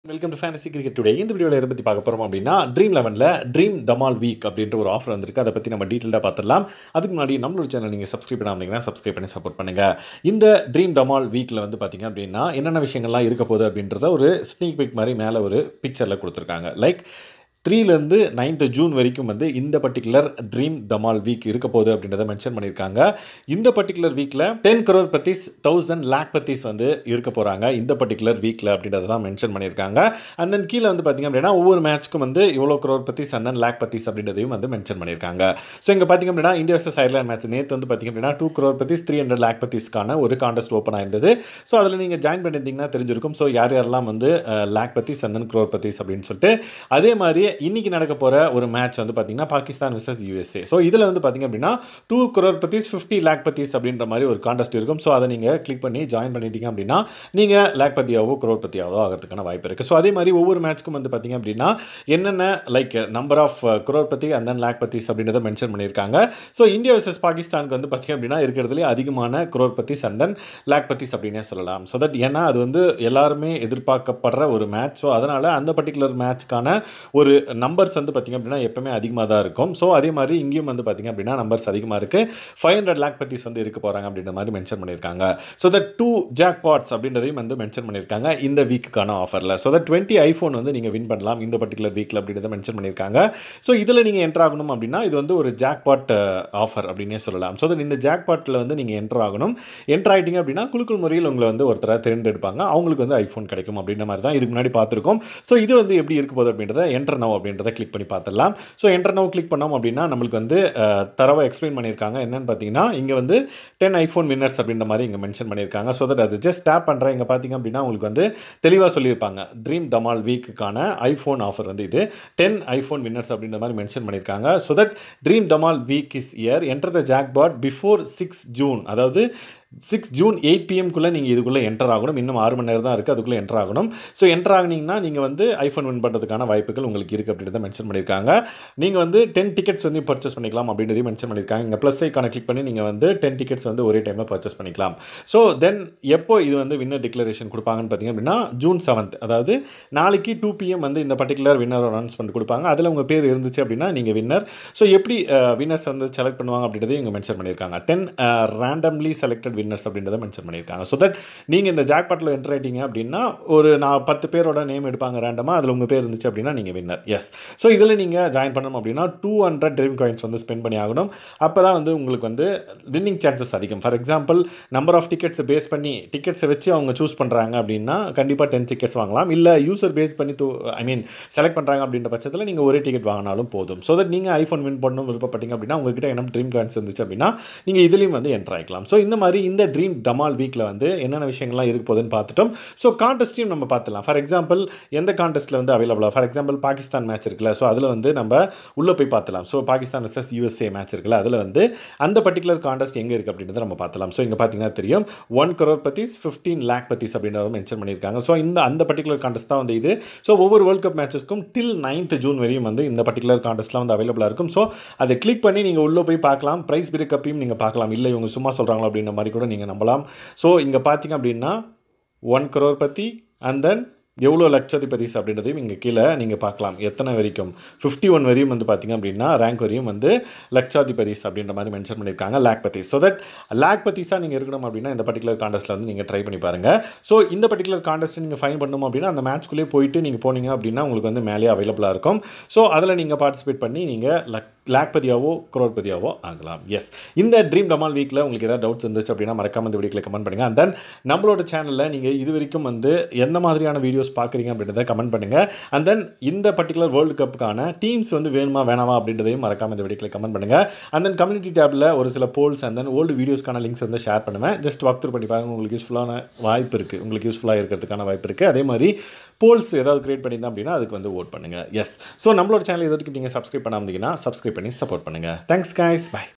welcome to fantasy cricket today இந்த வீடியோவில் எதை பற்றி பார்க்க போகிறோம் அப்படின்னா ட்ரீம் லெவனில் ட்ரீம் தமால் வீக் அப்படின்ற ஒரு ஆஃபர் வந்திருக்கு அதை பற்றி நம்ம டீட்டெயிலாக பார்த்துடலாம் அதுக்கு முன்னாடி நம்மளோட சேனல் நீங்கள் சப்ஸ்கிரைப் பண்ணாமீங்கன்னா சப்ஸ்கிரைப் பண்ணி சப்போர்ட் பண்ணுங்கள் இந்த ட்ரீம் தமால் வீக்கில் வந்து பார்த்தீங்க அப்படின்னா என்னென்ன விஷயங்கள்லாம் இருக்க போகுது அப்படின்றத ஒரு ஸ்னீக் பிக் மாதிரி மேலே ஒரு பிக்சரில் கொடுத்துருக்காங்க லைக் த்ரீலேருந்து நைன்த்து ஜூன் வரைக்கும் வந்து இந்த பர்டிகுலர் ட்ரீம் தமால் வீக் இருக்க போகுது அப்படின்றத மென்ஷன் பண்ணியிருக்காங்க இந்த பர்டிகுலர் வீக்கில் டென் crore பத்திஸ் தௌசண்ட் லேக் பத்திஸ் வந்து இருக்க போகிறாங்க இந்த பர்டிகுலர் வீக்கில் அப்படின்றத தான் மென்ஷன் பண்ணியிருக்காங்க அண்ட் தென் கீழே வந்து பார்த்திங்க அப்படின்னா ஒவ்வொரு மேட்ச்க்கும் வந்து இவ்வளோ crore பத்திஸ் அண்ட் தென் லேக் பத்திஸ் அப்படின்றதையும் வந்து மென்ஷன் பண்ணியிருக்காங்க ஸோ இங்கே பார்த்திங்க அப்படின்னா இந்தியா வர்சஸ் அயர்லாண்ட் மேட்ச் நேற்று வந்து பார்த்திங்க அப்படின்னா டூ crore பத்திஸ் த்ரீ ஹண்ட்ரட் லேக் பத்திஸ்க்கான ஒரு காண்டஸ்ட் ஓப்பன் ஆயிருந்தது ஸோ அதில் நீங்கள் ஜாயின் பண்ணியிருந்தீங்கன்னா தெரிஞ்சிருக்கும் ஸோ யார் யாரெல்லாம் வந்து லேக் பத்திஸ் அண்ட் தென் crore பத்திஸ் அப்படின்னு சொல்லிட்டு அதே மாதிரி இன்னைக்கு நடக்க போகிற ஒரு மேட்ச் வந்து பார்த்தீங்கன்னா பாகிஸ்தான் விசஸ் யூஎஸ்ஏ ஸோ இதில் வந்து பார்த்தீங்க அப்படின்னா டூ crore பத்திஸ் ஃபிஃப்டி லேக் பத்திஸ் அப்படின்ற மாதிரி ஒரு காண்டஸ்ட் இருக்கும் ஸோ அதை நீங்கள் கிளிக் பண்ணி ஜாயின் பண்ணிட்டீங்க அப்படின்னா நீங்கள் லேக் பத்தியாவோ crore பத்தியாவோ ஆகிறதுக்கான வாய்ப்பு இருக்குது ஸோ அதே மாதிரி ஒவ்வொரு மேட்ச்க்கும் வந்து பார்த்தீங்க அப்படின்னா என்னென்ன லைக் நம்பர் ஆஃப் crore பத்தி அண்ட் தென் லேக் பத்திஸ் அப்படின்றத மென்ஷன் பண்ணியிருக்காங்க ஸோ இந்தியா விசஸ் பாகிஸ்தானுக்கு வந்து பார்த்தீங்க அப்படின்னா இருக்கிறதுலே அதிகமான crore பத்திஸ் அண்ட் தென் லேக் பத்திஸ் அப்படின்னே சொல்லலாம் ஸோ தட் ஏன்னா அது வந்து எல்லாருமே எதிர்பார்க்கப்படுற ஒரு மேட்ச் ஸோ அதனால் அந்த பர்டிகுலர் மேட்ச்க்கான ஒரு நம்பர்ஸ் வந்து பார்த்திங்க அப்படின்னா எப்பவுமே அதிகமாக தான் இருக்கும் ஸோ அதே மாதிரி இங்கேயும் வந்து பார்த்திங்க அப்படின்னா நம்பர்ஸ் அதிகமாக இருக்குது ஃபைவ் ஹண்ட்ரட் லேக் பத்திஸ் வந்து இருக்க போகிறாங்க அப்படின்ற மாதிரி மென்ஷன் பண்ணியிருக்காங்க so that two jackpots அப்படின்றதையும் வந்து மென்ஷன் பண்ணியிருக்காங்க இந்த வீக்குக்கான ஆஃபரில் ஸோ தட் டுவெண்ட்டி ஐஃபோன் வந்து நீங்கள் வின் பண்ணலாம் இந்த பர்டிகுலர் வீக்கில் அப்படின்றத மென்ஷன் பண்ணியிருக்காங்க ஸோ இதில் நீங்கள் என்ட்ரு ஆகணும் அப்படின்னா இது வந்து ஒரு ஜாக் பாட் ஆஃபர் அப்படின்னே சொல்லலாம் ஸோ தட் இந்த ஜாக் பாட்டில் வந்து நீங்கள் என்ட்ரு ஆகணும் என்ட்ரு ஆகிட்டீங்க அப்படின்னா குழுக்கள் முறையில் உங்களை வந்து ஒருத்தரை தேர்ந்தெடுப்பாங்க அவங்களுக்கு வந்து ஐஃபோன் கிடைக்கும் அப்படின்ற மாதிரி தான் இதுக்கு முன்னாடி பார்த்துருக்கோம் ஸோ இது வந்து எப்படி இருக்க போகுது அப்படின்றத என்டர் நவ் அப்படின்றத கிளிக் பண்ணி பார்த்துடலாம் ஸோ என்டர் நவ் கிளிக் பண்ணோம் அப்படின்னா நம்மளுக்கு வந்து அஹ், தரவை எக்ஸ்பிளைன் பண்ணியிருக்காங்க என்னன்னு பார்த்தீங்கன்னா இங்கே வந்து டென் ஐஃபோன் வின்னர்ஸ் அப்படின்ற மாதிரி இங்கே மென்ஷன் பண்ணியிருக்காங்க ஸோ தட் அது ஜஸ்ட் டேப் பண்ணுறேன் இங்கே பார்த்தீங்க அப்படின்னா உங்களுக்கு வந்து தெளிவாக சொல்லியிருப்பாங்க ட்ரீம் தமால் வீக்குக்கான ஐஃபோன் ஆஃபர் வந்து இது டென் ஐஃபோன் வின்னர்ஸ் அப்படின்ற மாதிரி மென்ஷன் பண்ணியிருக்காங்க so that dream Dhamaal week is here enter the jackpot before six June அதாவது சிக்ஸ் ஜூன் எயிட் பிஎம்குள்ளே நீங்கள் இதுக்குள்ளே என்டர் ஆகணும் இன்னும் ஆறு மணி நேரம் தான் இருக்குது அதுக்குள்ளே என்டர் ஆகணும் ஸோ என்டர் ஆகினீங்கன்னா நீங்கள் வந்து ஐஃபோன் வின் பண்ணுறதுக்கான வாய்ப்புகள் உங்களுக்கு இருக்குது அப்படின்றத மென்ஷன் பண்ணியிருக்காங்க நீங்கள் வந்து டென் டிக்கெட்ஸ் வந்து பர்ச்சேஸ் பண்ணிக்கலாம் அப்படின்றதையும் மென்ஷன் பண்ணியிருக்காங்க இங்கே ப்ளஸ் ஐக்கான கிளிக் பண்ணி நீங்கள் வந்து டென் டிக்கெட்ஸ் வந்து ஒரே டைமில் பர்ச்சேஸ் பண்ணிக்கலாம் ஸோ தென் எப்போ இது வந்து வின்னர் டிக்ளரேஷன் கொடுப்பாங்கன்னு பார்த்தீங்க அப்படின்னா ஜூன் செவன்த் அதாவது நாளைக்கு டூ பிஎம் வந்து இந்த பர்டிகுலர் வின்னர் அனௌன்ஸ்மெண்ட் கொடுப்பாங்க அதில் உங்கள் பேர் இருந்துச்சு அப்படின்னா நீங்கள் வின்னர் ஸோ எப்படி வின்னர்ஸ் வந்து செலக்ட் பண்ணுவாங்க அப்படின்றதையும் இங்கே மென்ஷன் பண்ணியிருக்காங்க டென் ரேண்டம்லி செலக்டட் வின்னர்ஸ் அப்படின்றத மென்ஷன் பண்ணியிருக்காங்க ஸோ தட் நீங்கள் இந்த ஜாக்பாட்டில் என்டர் ஆயிட்டீங்க அப்படின்னா ஒரு நான் பத்து பேரோட நேம் எடுப்பாங்க ரேண்டமாக அதில் உங்கள் பேர் இருந்துச்சு அப்படின்னா நீங்கள் வின்னர் எஸ் ஸோ இதில் நீங்கள் ஜாயின் பண்ணணும் அப்படின்னா டூ ஹண்ட்ரட் ட்ரீம் காயின்ஸ் வந்து ஸ்பெண்ட் பண்ணி ஆகணும் அப்போ தான் வந்து உங்களுக்கு வந்து வின்னிங் சான்சஸ் அதிகம் ஃபார் எக்ஸாம்பிள் நம்பர் ஆஃப் டிக்கெட்ஸை பேஸ் பண்ணி டிக்கெட்ஸை வச்சு அவங்க சூஸ் பண்ணுறாங்க அப்படின்னா கண்டிப்பாக டென் டிக்கெட்ஸ் வாங்கலாம் இல்லை யூசர் பேஸ் பண்ணி தூ ஐ மீன் செலக்ட் பண்ணுறாங்க அப்படின்ற பட்சத்தில் நீங்கள் ஒரே டிக்கெட் வாங்கினாலும் போதும் ஸோ தட் நீங்கள் ஐஃபோன் வின் பண்ணணும் விருப்பப்பட்டீங்க அப்படின்னா உங்ககிட்ட என்ன ட்ரீம் காயின்ஸ் இருந்துச்சு அப்படின்னா நீங்கள் இதுலேயும் வந்து என்ட்ரு ஆகிக்கலாம் ஸோ இந்த மாதிரி இந்த ட்ரீம் டமால் வீக்கில் வந்து என்னென்ன விஷயங்கள்லாம் இருக்க போகுதுன்னு பார்த்துட்டோம் ஸோ கான்டெஸ்ட்டையும் நம்ம பார்த்துலாம் ஃபார் எக்ஸாம்பிள் எந்த கான்டெஸ்ட்டில் வந்து அவைலபிளாக ஃபார் எக்ஸாம்பிள் பாகிஸ்தான் மேட்ச் இருக்குல்ல ஸோ அதில் வந்து நம்ம உள்ளே போய் பார்த்துலாம் so Pakistan versus USA match இருக்குல்ல அதில் வந்து அந்த பர்டிகுலர் கான்டெஸ்ட் எங்கே இருக்குது அப்படின்றத நம்ம பார்த்துலாம் ஸோ இங்கே பார்த்தீங்கன்னா தெரியும் ஒன் crore பத்திஸ் ஃபிஃப்டீன் லேக் பத்திஸ் அப்படின்றத மென்ஷன் பண்ணியிருக்காங்க ஸோ இந்த அந்த பர்டிகுலர் கான்டெஸ்ட் தான் வந்து இது ஸோ ஒவ்வொரு வேர்ல்ட் கப் மேட்சஸ்க்கும் டில் நைன்த் ஜூன் வரையும் வந்து இந்த பர்டிகுலர் கான்டெஸ்ட்லாம் வந்து அவைலபிளாக இருக்கும் ஸோ அதை கிளிக் பண்ணி நீங்கள் உள்ளே போய் பார்க்கலாம் ப்ரைஸ் பிரேக்கப்பையும் நீங்கள் பார்க்கலாம் இல்லை இவங்க சும்மா சொல்கிறாங்களா அப்படின்ற மாதிரி கூட நீங்கள் நம்பலாம் ஸோ இங்கே பார்த்தீங்க அப்படின்னா ஒன் crore பற்றி அண்ட் தென் எவ்வளோ லட்சாதிபதிஸ் அப்படின்றதையும் இங்கே கீழே நீங்கள் பார்க்கலாம் எத்தனை வரைக்கும் ஃபிஃப்டி ஒன் வரையும் வந்து பார்த்தீங்க அப்படின்னா ரேங்க் வரையும் வந்து லட்சாதிபதிஸ் அப்படின்ற மாதிரி மென்ஷன் பண்ணியிருக்காங்க லேக் பத்திஸ் ஸோ தட் லேக் பத்திஸாக நீங்கள் இருக்கணும் அப்படின்னா இந்த பர்டிகுலர் காண்டஸ்ட்டில் வந்து நீங்கள் ட்ரை பண்ணி பாருங்கள் ஸோ இந்த பர்டிகுலர் காண்டஸ்ட்டை நீங்கள் ஃபைன் பண்ணணும் அப்படின்னா அந்த மேட்ச்க்குள்ளேயே போயிட்டு நீங்கள் போனீங்க அப்படின்னா உங்களுக்கு வந்து மேலே அவைலபிளாக இருக்கும் ஸோ அதில் நீங்கள் பார்ட்டிசிபேட் பண்ணி நீங்கள் லக் லேக்பதியாவோ குரோர்பதியாவோ ஆகலாம் எஸ் இந்த ட்ரீம் டமால் வீக்கில் உங்களுக்கு ஏதாவது டவுட்ஸ் இருந்துச்சு அப்படின்னா மறக்காம இந்த வீடியோவில் கமெண்ட் பண்ணுங்கள் அண்ட் தென் நம்மளோட சேனலில் நீங்கள் இது வரைக்கும் வந்து எந்த மாதிரியான வீடியோஸ் பார்க்குறீங்க அப்படின்றத கமெண்ட் பண்ணுங்கள் அண்ட் தென் இந்த பர்டிகுலர் வேர்ல்டு கப்புக்கான டீம்ஸ் வந்து வேணுமா வேணாமா அப்படின்றதையும் மறக்காம இந்த வீடியோவில் கமெண்ட் பண்ணுங்கள் அண்ட் தென் கம்யூனிட்டி டேப்பில் ஒரு சில போல்ஸ் அண்ட் தென் ஓல்டு வீடியோஸ்க்கான லிங்க்ஸ் வந்து ஷேர் பண்ணுவேன் ஜஸ்ட் வாக் த்ரூ பண்ணி பாருங்க உங்களுக்கு யூஸ்ஃபுல்லான வாய்ப்பு இருக்குது உங்களுக்கு யூஸ்ஃபுல்லாக இருக்கிறதுக்கான வாய்ப்பு இருக்குது அதே மாதிரி போல்ஸ் ஏதாவது கிரியேட் பண்ணியிருந்தோம் அப்படின்னா அதுக்கு வந்து ஓட் பண்ணுங்கள் எஸ் ஸோ நம்மளோட சேனல் இது வரைக்கும் நீங்கள் சப்ஸ்கிரைப் பண்ணாமந்தீங்கன்னா சப்ஸ்கிரைப் பண்ணி சப்போர்ட் பண்ணுங்கள் தேங்க்ஸ் guys bye